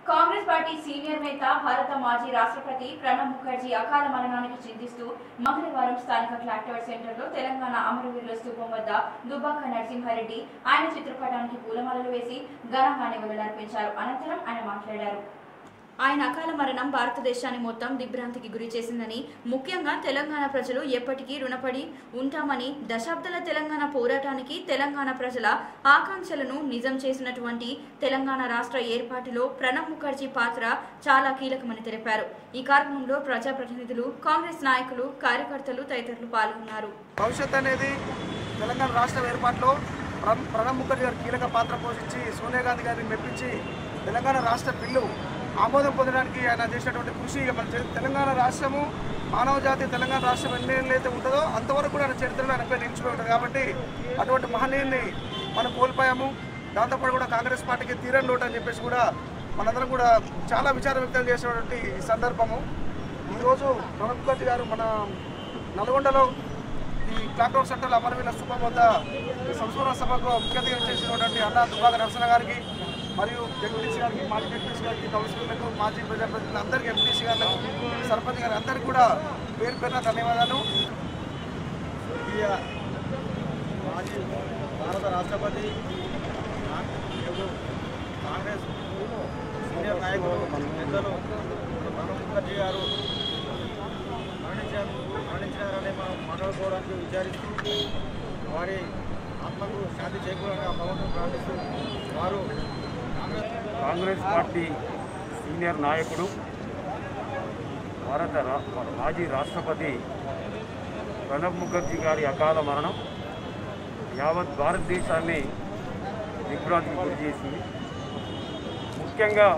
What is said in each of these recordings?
Congress party senior నేత భారత మాజీ రాష్ట్రపతి ప్రణబ్ ముఖర్జీ అకాల మరణానికి చింతిస్తూ మంగళవారం స్థానిక క్లాక్టవర్ సెంటర్ లో తెలంగాణ అమరవీరుల స్థూపం వద్ద దుబ్బాక నరసింహారెడ్డి ఆయన చిత్రపటానికి పూలమాలలు వేసి ఘనంగా నివాళులర్పించారు అనంతరం ఆయన మాట్లాడారు ఆయన అకాల మరణం భారతదేశాన్ని మొత్తం దిగ్భ్రాంతికి గురి చేసిందని ముఖ్యంగా తెలంగాణ ప్రజలు ఎప్పటికీ రుణపడి ఉంటామని దశాబ్దాల తెలంగాణ పోరాటానికి తెలంగాణ ప్రజల ఆకాంక్షలను నిజం చేసినటువంటి తెలంగాణ రాష్ట్ర ఏర్పాటులో ప్రణబ్ ముఖర్జీ పాత్ర చాలా కీలకమని తెలిపారు ఈ కార్యక్రమంలో ప్రజాప్రతినిధులు కాంగ్రెస్ నాయకులు కార్యకర్తలు తదితరులు పాల్గొన్నారు భవిష్యత్ అనేది తెలంగాణ రాష్ట్ర ఏర్పాటులో ప్ర- ప్రణబ్ ముఖర్జీ గారు కీలక పాత్ర పోషించి సోనియా గాంధీ గారిని మెప్పించి తెలంగాణ రాష్ట్ర బిల్లు ఆమోదం పొందడానికి ఆయన చేసినటువంటి కృషి ఇక మన తె- తెలంగాణ రాష్ట్రము మానవ జాతి తెలంగాణ రాష్ట్రం ఎన్ని ఏళ్ళు అయితే ఉంటుందో అంతవరకు కూడా ఆయన చరిత్రలో ఆయన పేరు నిలిచిపోయి ఉంటుంది కాబట్టి అటువంటి మహనీయుని మనం కోల్పోయాము దాంతోపాటు కూడా కాంగ్రెస్ పార్టీకి తీరని లోటు అని చెప్పేసి కూడా మనందరం కూడా చాలా విచారం వ్యక్తం చేసినటువంటి ఈ సందర్భము ఈరోజు ప్రణబ్ ముఖర్జీ గారు మన నల్గొండలో ఈ క్లాక్డౌన్ సెంటర్ అమరవీల స్థూపం వద్ద ఈ సంస్మరణ సభకు ముఖ్య అతిథిగా చేసినటువంటి అన్నా దుబ్బాక నరసన గారికి మరియు జగదీష్ గారికి మాజీ జగదీష్ గారికి కౌన్సిలర్లకు మాజీ ప్రజాప్రతినిధులు అందరికీ ఎంపీసీ గారికి సర్పంచ్ గారికి అందరికీ కూడా పేరు పేరున ధన్యవాదాలు స్వర్గీయ మాజీ భారత రాష్ట్రపతి మరియు కాంగ్రెస్ సీనియర్ నాయకులు పెద్దలు ప్రణబ్ ముఖర్జీ గారు మరణించారు మరణించారని మనం మాట్లాడుకోవడానికి విచారిస్తూ వారి ఆత్మకు శాంతి చేకూరంగా భగవంతుని ప్రార్థిస్తూ వారు కాంగ్రెస్ కాంగ్రెస్ పార్టీ సీనియర్ నాయకుడు భారత రా- మాజీ రాష్ట్రపతి ప్రణబ్ ముఖర్జీ గారి అకాల మరణం యావత్ భారతదేశాన్ని దిగ్భ్రాంతికి గురి చేసింది ముఖ్యంగా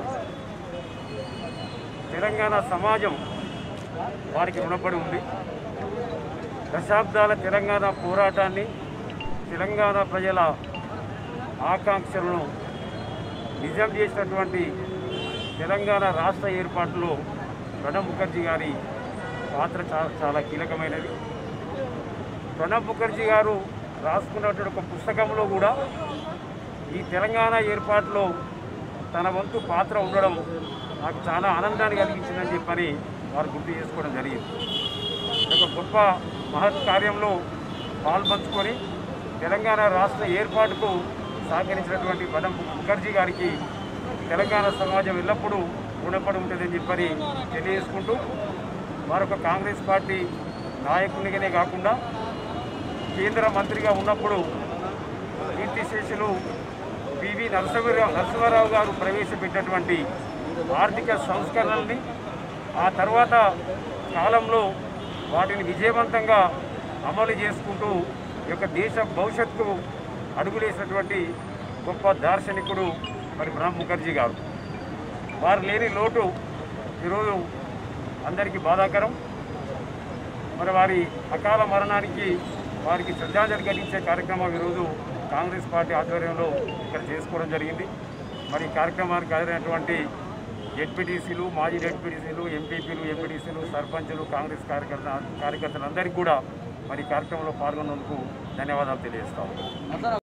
తెలంగాణ సమాజం వారికి రుణపడి ఉంది దశాబ్దాల తెలంగాణ పోరాటాన్ని తెలంగాణ ప్రజల ఆకాంక్షలను నిజం చేసినటువంటి తెలంగాణ రాష్ట్ర ఏర్పాటులో ప్రణబ్ ముఖర్జీ గారి పాత్ర చాలా చాలా కీలకమైనది ప్రణబ్ ముఖర్జీ గారు రాసుకున్నటువంటి ఒక పుస్తకంలో కూడా ఈ తెలంగాణ ఏర్పాటులో తన వంతు పాత్ర ఉండడం నాకు చాలా ఆనందాన్ని కలిగించిందని చెప్పని వారు గుర్తు చేసుకోవడం జరిగింది ఒక గొప్ప మహత్ కార్యంలో పాల్పంచుకొని తెలంగాణ రాష్ట్ర ఏర్పాటుకు సహకరించినటువంటి ప్రణబ్ ముఖర్జీ గారికి తెలంగాణ సమాజం ఎల్లప్పుడూ రుణపడి ఉంటుందని చెప్పని తెలియజేసుకుంటూ మరొక కాంగ్రెస్ పార్టీ నాయకునిగానే కాకుండా కేంద్ర మంత్రిగా ఉన్నప్పుడు కీర్తిశేషులు పివి నరసింహరావు నరసింహారావు గారు ప్రవేశపెట్టినటువంటి ఆర్థిక సంస్కరణల్ని ఆ తర్వాత కాలంలో వాటిని విజయవంతంగా అమలు చేసుకుంటూ ఈ యొక్క దేశ భవిష్యత్తుకు అడుగులేసినటువంటి గొప్ప దార్శనికుడు మరి ప్రణబ్ ముఖర్జీ గారు వారు లేని లోటు ఈరోజు అందరికీ బాధాకరం మరి వారి అకాల మరణానికి వారికి శ్రద్ధాంజలి ఘటించే కార్యక్రమం ఈరోజు కాంగ్రెస్ పార్టీ ఆధ్వర్యంలో ఇక్కడ చేసుకోవడం జరిగింది మరి ఈ కార్యక్రమానికి హాజరైనటువంటి జెడ్పీటీసీలు మాజీ జెడ్పీటీసీలు ఎంపీపీలు ఎంపీటీసీలు సర్పంచులు కాంగ్రెస్ కార్యకర్త కార్యకర్తలందరికీ కూడా మరి ఈ కార్యక్రమంలో పాల్గొన్నందుకు ధన్యవాదాలు తెలియజేస్తాము